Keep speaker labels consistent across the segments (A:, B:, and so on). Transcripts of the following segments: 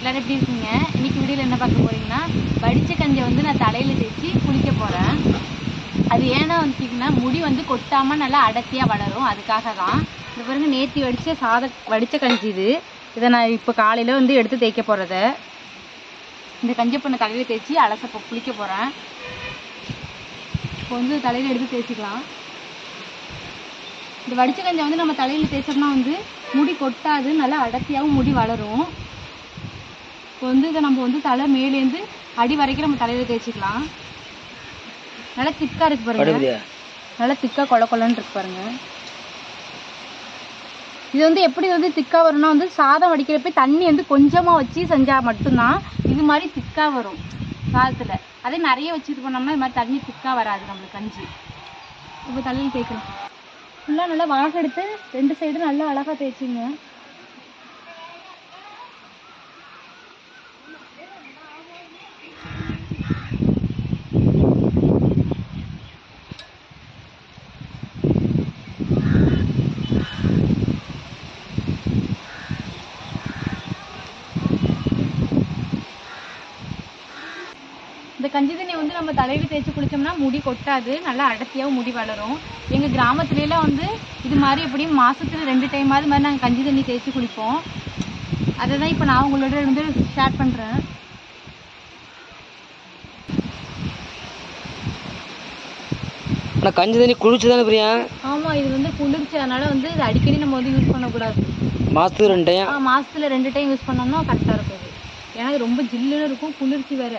A: எல்லாரும் எப்படி இருக்கீங்க இன்னைக்கு வீடியோல என்ன பார்க்க போறீங்கன்னா வடிச்ச கஞ்சை வந்து நான் தலையில தேய்ச்சி குளிக்க போறேன் அது ஏன்னா வந்துட்டீங்கன்னா முடி வந்து கொட்டாம நல்லா அடர்த்தியா வளரும் அதுக்காக தான் இந்த பாருங்க நேத்தி வடிச்ச சாத வடிச்ச கஞ்சி இது இதை நான் இப்போ காலையில வந்து எடுத்து தேய்க்க போறத இந்த கஞ்சை பண்ண தலையில தேய்ச்சி அலச போ- குளிக்க போறேன் இப்போ வந்து தலையில எடுத்து தேய்ச்சிக்கலாம் இந்த வடிச்ச கஞ்சை வந்து நம்ம தலையில தேய்ச்சோம்னா வந்து முடி கொட்டாது நல்லா அடர்த்தியாகவும் முடி வளரும் இப்போ வந்து இதை நம்ம வந்து தலை மேலேருந்து அடி வரைக்கும் நம்ம தலையில தேய்ச்சிக்கலாம் நல்லா திக்கா இருக்கு பாருங்க
B: படுகுதியா
A: நல்லா திக்கா கொல கொலன்னு இருக்கு பாருங்க இது வந்து எப்படி வந்து திக்கா வரும்னா வந்து சாதம் வடிக்கிறப்ப தண்ணி வந்து கொஞ்சமா வச்சு செஞ்சா மட்டும்தான் இது மாதிரி திக்கா வரும் சாதத்துல அதே நிறைய வச்சுட்டு பண்ணோம்னா இது மாதிரி தண்ணி திக்கா வராது நம்மளுக்கு கஞ்சி இப்போ தலையில் தேய்க்கலாம் ஃபுல்லாக நல்லா வாக எடுத்து ரெண்டு சைடும் நல்லா அழகா தேய்ச்சிங்க இந்த கஞ்சி தண்ணி வந்து நம்ம தலையில தேய்ச்சி குளிச்சோம்னா முடி கொட்டாது நல்லா அடர்த்தியாகவும் முடி வளரும் எங்க கிராமத்துல எல்லாம் வந்து இது மாதிரி எப்படியும் மாசத்துல ரெண்டு டைம் அது மாதிரி நாங்கள் கஞ்சி தண்ணி தேய்ச்சி குளிப்போம் அதை தான் இப்போ நான் உங்களோட வந்து ஷேர் பண்றேன்
B: ஆனால் கஞ்சி தண்ணி குளிச்சு தானே பிரியா
A: ஆமா இது வந்து குளிர்ச்சி அதனால வந்து இது அடிக்கடி நம்ம வந்து யூஸ் பண்ணக்கூடாது
B: மாதத்துக்கு ரெண்டு டைம்
A: ஆ மாசத்துல ரெண்டு டைம் யூஸ் பண்ணோம்னா கரெக்டா இருக்கும் இது ஏன்னா இது ரொம்ப ஜில்லுன்னு இருக்கும் குளிர்ச்சி வேற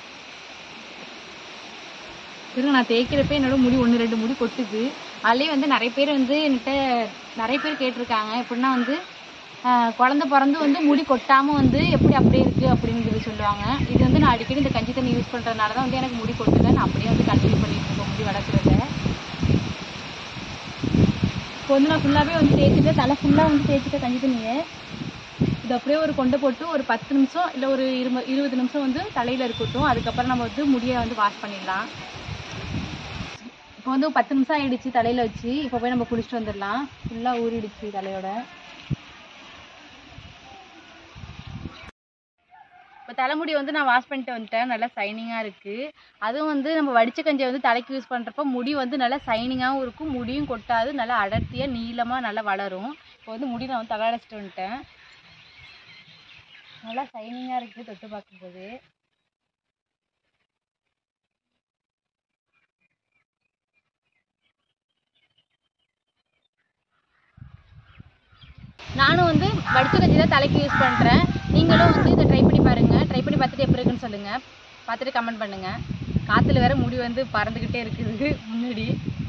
A: இருங்க நான் தேய்க்கிறப்ப என்னோட முடி ஒன்று ரெண்டு முடி கொட்டுது அதுலேயே வந்து நிறைய பேர் வந்து என்கிட்ட நிறைய பேர் கேட்டிருக்காங்க எப்படின்னா வந்து ஆஹ், குழந்தை பிறந்து வந்து முடி கொட்டாம வந்து எப்படி அப்படியே இருக்கு அப்படிங்கிறது சொல்லுவாங்க இது வந்து நான் அடிக்கடி இந்த கஞ்சி தண்ணி யூஸ் பண்றதுனால தான் வந்து எனக்கு முடி கொட்டுல நான் அப்படியே வந்து கண்டினியூ பண்ணிட்டு இருக்கேன் முடி வளர்க்குறத இப்போ வந்து நான் ஃபுல்லாகவே வந்து தேய்ச்சிட்டு தலை ஃபுல்லாக வந்து தேய்ச்சிட்டு கஞ்சி தண்ணியை இது அப்படியே ஒரு கொண்டை போட்டு ஒரு பத்து நிமிஷம் இல்லை ஒரு இருபது இருபது நிமிஷம் வந்து தலையில் இருக்கட்டும் அதுக்கப்புறம் நம்ம வந்து முடியை வந்து வாஷ் பண்ணிடலாம் இப்போ வந்து பத்து நிமிஷம் ஆயிடுச்சு தலையில் வச்சு இப்போ போய் நம்ம குளிச்சுட்டு வந்துடலாம் ஃபுல்லாக ஊறிடுச்சு தலையோட இப்போ தலைமுடி வந்து நான் வாஷ் பண்ணிட்டு வந்துட்டேன் நல்லா ஷைனிங்காக இருக்குது அதுவும் வந்து நம்ம வடிச்ச கஞ்சியை வந்து தலைக்கு யூஸ் பண்ணுறப்ப முடி வந்து நல்லா ஷைனிங்காகவும் இருக்கும் முடியும் கொட்டாது நல்லா அடர்த்தியாக நீளமாக நல்லா வளரும் இப்போ வந்து முடி நான் வந்து தலை அடைச்சிட்டு வந்துட்டேன் நல்லா ஷைனிங்காக இருக்குது தொட்டு பார்க்கும்போது நானும் வந்து வடிச்ச கஞ்சி தான் தலைக்கு யூஸ் பண்ணுறேன் நீங்களும் வந்து இதை ட்ரை பண்ணி பாருங்கள் ட்ரை பண்ணி பார்த்துட்டு எப்படி இருக்குன்னு சொல்லுங்கள் பார்த்துட்டு கமெண்ட் பண்ணுங்கள் காற்றுல வேற முடி வந்து பறந்துக்கிட்டே இருக்குது முன்னாடி